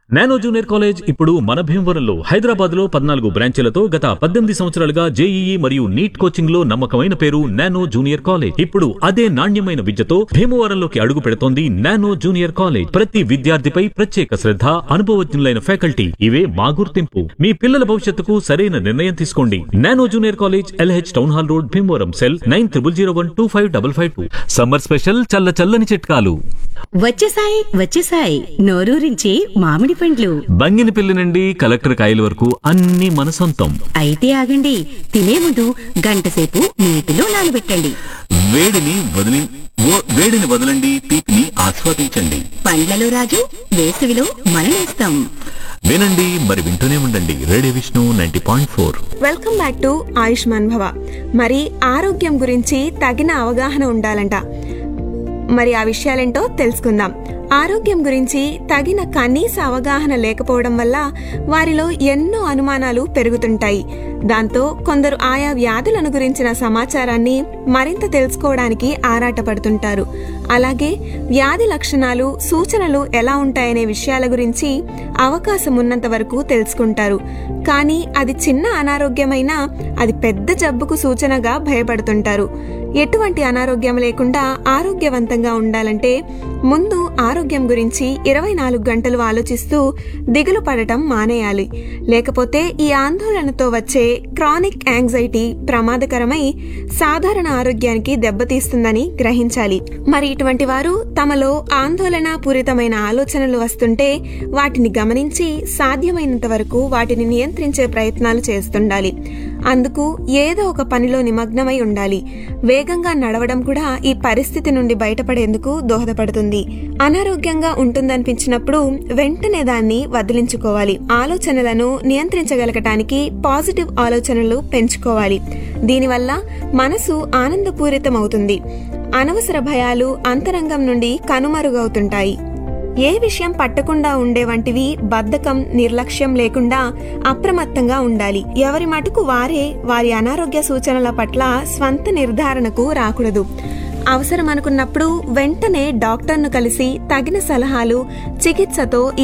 nano junior college ఇప్పుడు మన భీమవరంలో హైదరాబాద్ లో పద్నాలుగు బ్రాంచీలతో గత పద్దెనిమిది సంవత్సరాలుగా జేఈఈ మరియు నీట్ కోచింగ్ లో నమ్మకమైన పేరు నానో జూనియర్ కాలేజ్ ఇప్పుడు అదే నాణ్యమైన విద్యతో భీమవరంలోకి అడుగు పెడుతోంది నానో జూనియర్ కాలేజ్ ప్రతి విద్యార్థిపై ప్రత్యేక శ్రద్ధ అనుభవజ్ఞులైన ఫ్యాకల్టీ ఇవే మా గుర్తింపు మీ పిల్లల భవిష్యత్తుకు సరైన నిర్ణయం తీసుకోండి Nano junior college LH town hall road Bhimavaram cell nine triple zero one two five double five two summer special చల్ల చల్లని చిట్కాలు వచ్చేసాయి వచ్చేసాయి నోరూరించి మామిడి పండ్లు బంగిని పిల్లి నుండి కలెక్టర్ కాయల వరకు అన్ని మన సొంతం అయితే ఆగండి తినే ముందు గంట సేపు నీటిలో నానబెట్టండి వేడిని వదిలి ఓ- వేడిని వదలండి తీపిని ఆస్వాదించండి పండ్లలో రాజు వేసవిలో మననేస్తాం వినండి మరి వింటూనే ఉండండి radio Vishnu ninety point four welcome back to Ayushman Bhava మరి ఆరోగ్యం గురించి తగిన అవగాహన ఉండాలంట మరి ఆ విషయాలేంటో తెలుసుకుందాం ఆరోగ్యం గురించి తగిన కనీస అవగాహన లేకపోవడం వల్ల వారిలో ఎన్నో అనుమానాలు పెరుగుతుంటాయి దాంతో కొందరు ఆయా వ్యాధులను గురించిన సమాచారాన్ని మరింత తెలుసుకోవడానికి ఆరాటపడుతుంటారు అలాగే వ్యాధి లక్షణాలు సూచనలు ఎలా ఉంటాయనే విషయాల గురించి అవకాశం ఉన్నంత వరకు తెలుసుకుంటారు కానీ అది చిన్న అనారోగ్యమైనా అది పెద్ద జబ్బుకు సూచనగా భయపడుతుంటారు ఎటువంటి అనారోగ్యం లేకుండా ఆరోగ్యవంతంగా ఉండాలంటే ముందు ఆరోగ్యం గురించి ఇరవై నాలుగు గంటలు ఆలోచిస్తూ దిగులు పడటం మానేయాలి లేకపోతే ఈ ఆందోళనతో వచ్చే క్రానిక్ యాంగ్జైటీ ప్రమాదకరమై సాధారణ ఆరోగ్యానికి దెబ్బతీస్తుందని గ్రహించాలి మరి ఇటువంటి వారు తమలో ఆందోళన పూరితమైన ఆలోచనలు వస్తుంటే వాటిని గమనించి సాధ్యమైనంత వరకు వాటిని నియంత్రించే ప్రయత్నాలు చేస్తుండాలి అందుకు ఏదో ఒక పనిలో నిమగ్నమై ఉండాలి వేగంగా నడవడం కూడా ఈ పరిస్థితి నుండి బయటపడేందుకు దోహదపడుతుంది అనారోగ్యంగా ఉంటుందనిపించినప్పుడు వెంటనే దాన్ని వదిలించుకోవాలి ఆలోచనలను నియంత్రించగలగటానికి పాజిటివ్ ఆలోచనలు పెంచుకోవాలి దీనివల్ల మనసు ఆనందపూరితమవుతుంది అనవసర భయాలు అంతరంగం నుండి కనుమరుగవుతుంటాయి ఏ విషయం పట్టకుండా ఉండే వంటివి బద్ధకం నిర్లక్ష్యం లేకుండా అప్రమత్తంగా ఉండాలి ఎవరి మటుకు వారే వారి అనారోగ్య సూచనల పట్ల స్వంత నిర్ధారణకు రాకూడదు అవసరం అనుకున్నప్పుడు వెంటనే డాక్టర్ను కలిసి తగిన సలహాలు చికిత్సతో ఈ